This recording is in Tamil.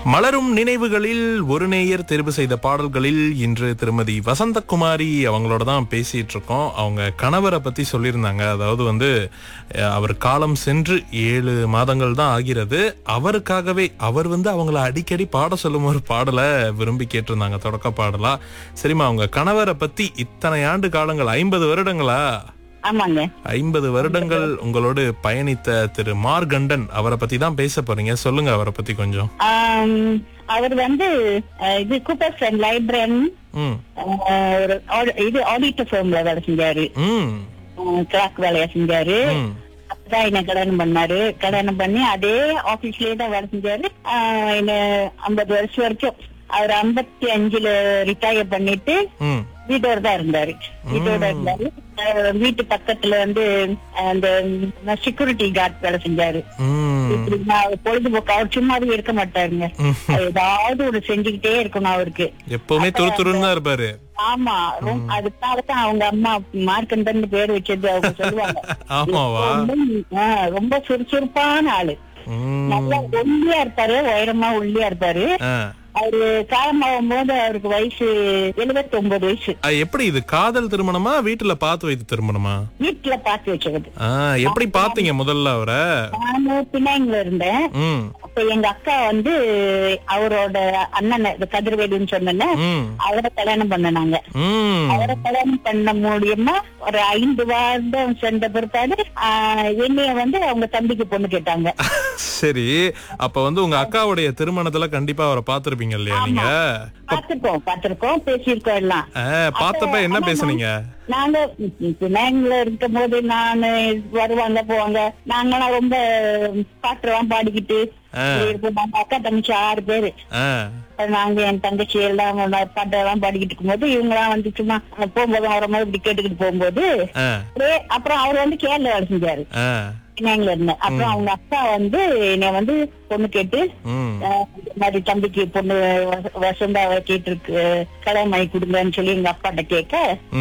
மலரும் நினைவுகளில் ஒரு நேயர் தேர்வு செய்த பாடல்களில் இன்று திருமதி வசந்தகுமாரி அவங்களோட தான் பேசிட்டு இருக்கோம் அவங்க கணவரை பத்தி சொல்லியிருந்தாங்க அதாவது வந்து அஹ், அவர் காலம் சென்று ஏழு மாதங்கள் தான் ஆகிறது அவருக்காகவே அவர் வந்து அவங்கள அடிக்கடி பாட சொல்லும் ஒரு பாடலை விரும்பி கேட்டிருந்தாங்க தொடக்க பாடலா சரிம்மா அவங்க கணவரை பத்தி இத்தனை ஆண்டு காலங்கள் ஐம்பது வருடங்களா ஆமாங்க ஐம்பது வருடங்கள் உங்களோடு பயணித்த திரு மார்கண்டன் அவரை பத்தி தான் பேச போறீங்க சொல்லுங்க அவரை பத்தி கொஞ்சம் ஆம், அவர் வந்து அஹ், இது கூப்பர்ஸ் அண்ட் லைப்ரரி ம் ஒரு au- இது ஆடிட்டர் ஃபேம்ல வேலை செஞ்சாரு ம் கிளாக் வேலையா செஞ்சாரு ம் அப்பதான் என்ன கல்யாணம் பண்ணாரு கல்யாணம் பண்ணி அதே ஆபீஸ்லயே தான் வேலை செஞ்சாரு ஆஹ் என்ன ஐம்பது வருஷம் வரைக்கும் அவர் ஐம்பத்தி அஞ்சுல ரிட்டையர் பண்ணிட்டு ம் வீட்டோட தான் இருந்தாரு வீட்டோட இருந்தாரு அஹ் வீட்டு பக்கத்துல வந்து அஹ் அந்த செக்யூரிட்டி கார்டு வேலை செஞ்சாரு ம் இப்படின்னா அவர் பொழுதுபோக்கு அவர் சும்மாவே இருக்க மாட்டாருங்க ம். ஏதாவது ஒரு செஞ்சுக்கிட்டே இருக்கணும் அவருக்கு எப்பவுமே துரு துருன்னு தான் இருப்பாரு ஆமா ரொம்ப அதுக்காகத்தான் அவங்க அம்மா மார்க்கண்டன் பேர் வச்சது அவங்க சொல்லுவாங்க ஆமாவா ரொம்ப ஆ, ரொம்ப சுறுசுறுப்பான ஆளு ம் நல்லா ஒல்லியா இருப்பாரு உயரமா ஒல்லியா இருப்பாரு ஆ. அவரு காலமாகும் போது அவருக்கு வயசு எழுபத்தி ஒன்பது வயசு ஆ, எப்படி இது காதல் திருமணமா வீட்டுல பார்த்து வைத்து திருமணமா வீட்டுல பாத்து வச்சது ஆ எப்படி பாத்தீங்க முதல்ல அவரை நானு பின்னாங்கல இருந்தேன் ம் அப்ப எங்க அக்கா வந்து அவரோட அண்ணன் இது கதிர்வேலுன்னு சொன்னேன்ல ம் அவரை கல்யாணம் பண்ணனாங்க ம் அவரை கல்யாணம் பண்ண மூலியமா ஒரு ஐந்து வருடம் சென்ற பிற்பாடு ஆஹ், என்னைய வந்து அவங்க தம்பிக்கு பொண்ணு கேட்டாங்க சரி அப்ப வந்து உங்க அக்காவுடைய திருமணத்துல கண்டிப்பா அவரை பாத்திருப்பீங்க இல்லையா நீங்க பாத்திருக்கோம் பாத்திருக்கோம் பேசியிருக்கோம் எல்லாம் ஆ, பார்த்தப்ப என்ன பேசுனீங்க நாங்க பினாங்ல இருக்கும் போது நானு வருவாங்க போவாங்க நாங்கெல்லாம் ரொம்ப பாட்டுலாம் பாடிக்கிட்டு இருப்போம் நாங்க அக்கா தங்கச்சி ஆறு பேரு ஆ நாங்க என் தங்கச்சி எல்லாம் பாட்டெல்லாம் பாடிக்கிட்டு இருக்கும்போது இவங்க எல்லாம் வந்து சும்மா போகும்போது வர மாதிரி இப்படி கேட்டுக்கிட்டு போகும்போது ஆ அப்படியே அப்புறம் அவர் வந்து கேரள வேலை செஞ்சாரு ஆ பினாங்ல இருந்தேன் அப்புறம் அவங்க அக்கா வந்து என்னை வந்து பொண்ணு கேட்டு ம் அஹ் இந்த மாதிரி தம்பிக்கு பொண்ணு வச- வசந்தாவை கேட்டிருக்கு கல்யாணம் பண்ணி கொடுங்கன்னு சொல்லி எங்க அப்பாட்ட கேட்க